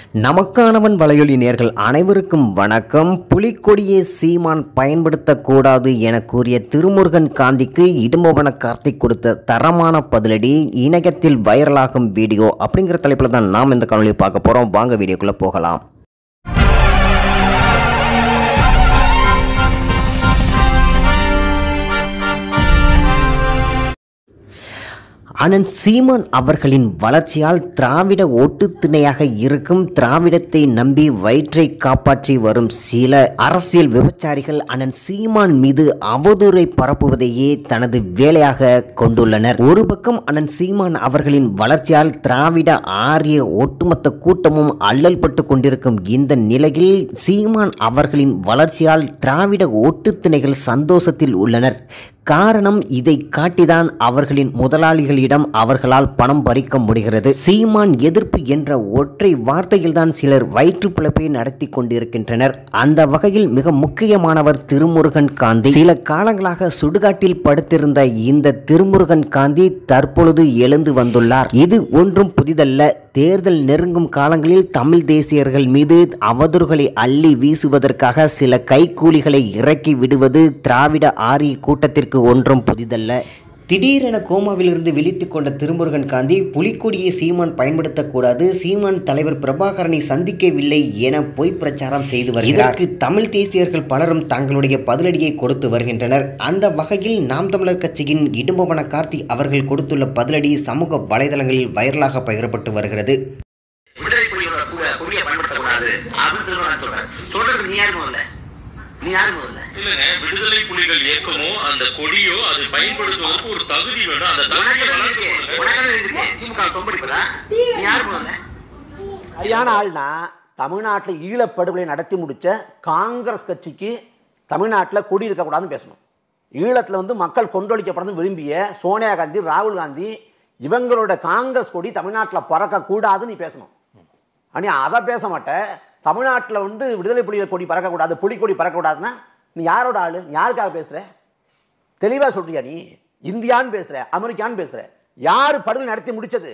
நமக்கானவன் வலையொலி நேர்கள் அனைவருக்கும் வணக்கம் புலிக்கொடியை சீமான் பயன்படுத்தக்கூடாது என கூறிய திருமுருகன் காந்திக்கு இடும்பவன கார்த்திக் கொடுத்த தரமான பதிலடி இணையத்தில் வைரலாகும் வீடியோ அப்படிங்கிற தலைப்பில் தான் நாம் இந்த காணொலியை பார்க்க போகிறோம் வாங்க வீடியோக்குள்ளே போகலாம் அண்ணன் சீமான் அவர்களின் வளர்ச்சியால் திராவிட ஓட்டுத்திணையாக இருக்கும் திராவிடத்தை நம்பி வயிற்றை காப்பாற்றி வரும் சில அரசியல் விபச்சாரிகள் அண்ணன் சீமான் மீது அவதூறை பரப்புவதையே தனது வேலையாக கொண்டுள்ளனர் ஒரு பக்கம் அண்ணன் சீமான் அவர்களின் வளர்ச்சியால் திராவிட ஆரிய ஒட்டுமொத்த கூட்டமும் அல்லல் பட்டு கொண்டிருக்கும் இந்த நிலையில் சீமான் அவர்களின் வளர்ச்சியால் திராவிட ஓட்டுத்திணைகள் சந்தோஷத்தில் உள்ளனர் காரணம் இதை காட்டிதான் அவர்களின் முதலாளிகளிடம் அவர்களால் பணம் பறிக்க முடிகிறது சீமான் எதிர்ப்பு என்ற ஒற்றை வார்த்தையில்தான் சிலர் வயிற்று பிழப்பை நடத்தி கொண்டிருக்கின்றனர் அந்த வகையில் மிக முக்கியமானவர் திருமுருகன் காந்தி சில காலங்களாக சுடுகாட்டில் படுத்திருந்த இந்த திருமுருகன் காந்தி தற்பொழுது எழுந்து வந்துள்ளார் இது ஒன்றும் புதிதல்ல தேர்தல் நெருங்கும் காலங்களில் தமிழ் தேசியர்கள் மீது அவதூறுகளை அள்ளி வீசுவதற்காக சில கைக்கூலிகளை இறக்கி விடுவது திராவிட ஆரிய கூட்டத்திற்கு ஒன்றும் புதிதல்ல திடீரென கோமாவிலிருந்து விழித்துக் கொண்ட திருமுருகன் காந்தி புலிக்கொடியை சீமான் பயன்படுத்தக்கூடாது சீமான் தலைவர் பிரபாகரனை சந்திக்கவில்லை என பொய் பிரச்சாரம் செய்து வருகிறார் இதற்கு தமிழ் தேசியர்கள் பலரும் தங்களுடைய பதிலடியை கொடுத்து வருகின்றனர் அந்த வகையில் நாம் தமிழர் கட்சியின் இடும்பவன கார்த்தி அவர்கள் கொடுத்துள்ள பதிலடி சமூக வலைதளங்களில் வைரலாக பகிரப்பட்டு வருகிறது விடுதலை புலிகளோட கூட கொடியை பயன்படுத்தக்கூடாது அப்படின்னு நான் சொல்றேன் சொல்றதுக்கு நீ யாரு முதல்ல நீ யாரு முதல்ல இல்லங்க விடுதலை புலிகள் இயக்கமோ அந்த கொடியோ அது பயன்படுத்துவதற்கு ஒரு தகுதி வேணும் அந்த தகுதியை உனக்கு வளர்த்து இருக்கு கொள்ளுங்க. உனக்கு இருக்கு திமுக சொம்படிப்பதா நீ யாரு முதல்ல சரியான ஆள்னா தமிழ்நாட்டில் ஈழப்படுகொலை நடத்தி முடிச்ச காங்கிரஸ் கட்சிக்கு தமிழ்நாட்டில் கொடி இருக்கக்கூடாதுன்னு பேசணும் ஈழத்தில் வந்து மக்கள் கொண்டொழிக்கப்படணும் விரும்பிய சோனியா காந்தி ராகுல் காந்தி இவங்களோட காங்கிரஸ் கொடி தமிழ்நாட்டில் பறக்கக்கூடாதுன்னு நீ பேசணும் நீ அதை பேச மாட்டேன் தமிழ்நாட்டில் வந்து விடுதலை புலிகள் கொடி பறக்கக்கூடாது புலிக்கொடி பறக்கக்கூடாதுன்னா நீ யாரோட ஆளு நீ யாருக்காக பேசுற தெளிவாக சொல்றியா நீ இந்தியான்னு பேசுற அமெரிக்கான்னு பேசுற யார் படுகொலை நடத்தி முடிச்சது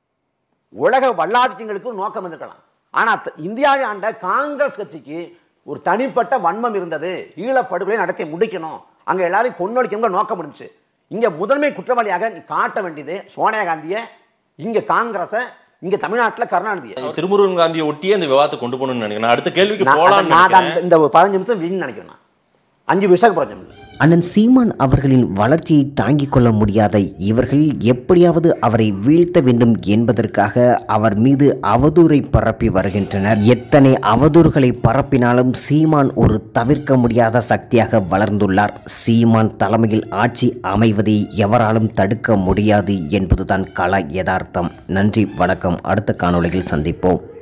உலக வல்லாட்சியங்களுக்கு நோக்கம் இருந்திருக்கலாம் ஆனா த- இந்தியாவை ஆண்ட காங்கிரஸ் கட்சிக்கு ஒரு தனிப்பட்ட வன்மம் இருந்தது ஈழப்படுகொலை நடத்தி முடிக்கணும் அங்க எல்லாரையும் கொன்னொழிக்கணும் நோக்கம் இருந்துச்சு இங்க முதன்மை குற்றவாளியாக நீ காட்ட வேண்டியது சோனியா காந்தியை இங்க காங்கிரஸை இங்க தமிழ்நாட்டுல கருணாநிதியை திருமுருகன் காந்தியை ஒட்டியே இந்த விவாதத்தை கொண்டு போகணும்னு நினைக்கிறேன் அடுத்த கேள்விக்கு நான் போலாம்னு நான் நினைக்கிறேன். அந்த- இந்த ஒரு பதினஞ்சு நிமிஷம் வீண் நினைக்கிறேன் நான். அஞ்சு பைசாக்கு பிரச்சனை இல்லை அண்ணன் சீமான் அவர்களின் வளர்ச்சியை தாங்கிக் கொள்ள முடியாத இவர்கள் எப்படியாவது அவரை வீழ்த்த வேண்டும் என்பதற்காக அவர் மீது அவதூறை பரப்பி வருகின்றனர் எத்தனை அவதூறுகளை பரப்பினாலும் சீமான் ஒரு தவிர்க்க முடியாத சக்தியாக வளர்ந்துள்ளார் சீமான் தலைமையில் ஆட்சி அமைவதை எவராலும் தடுக்க முடியாது என்பதுதான் கள யதார்த்தம் நன்றி வணக்கம் அடுத்த காணொளியில் சந்திப்போம்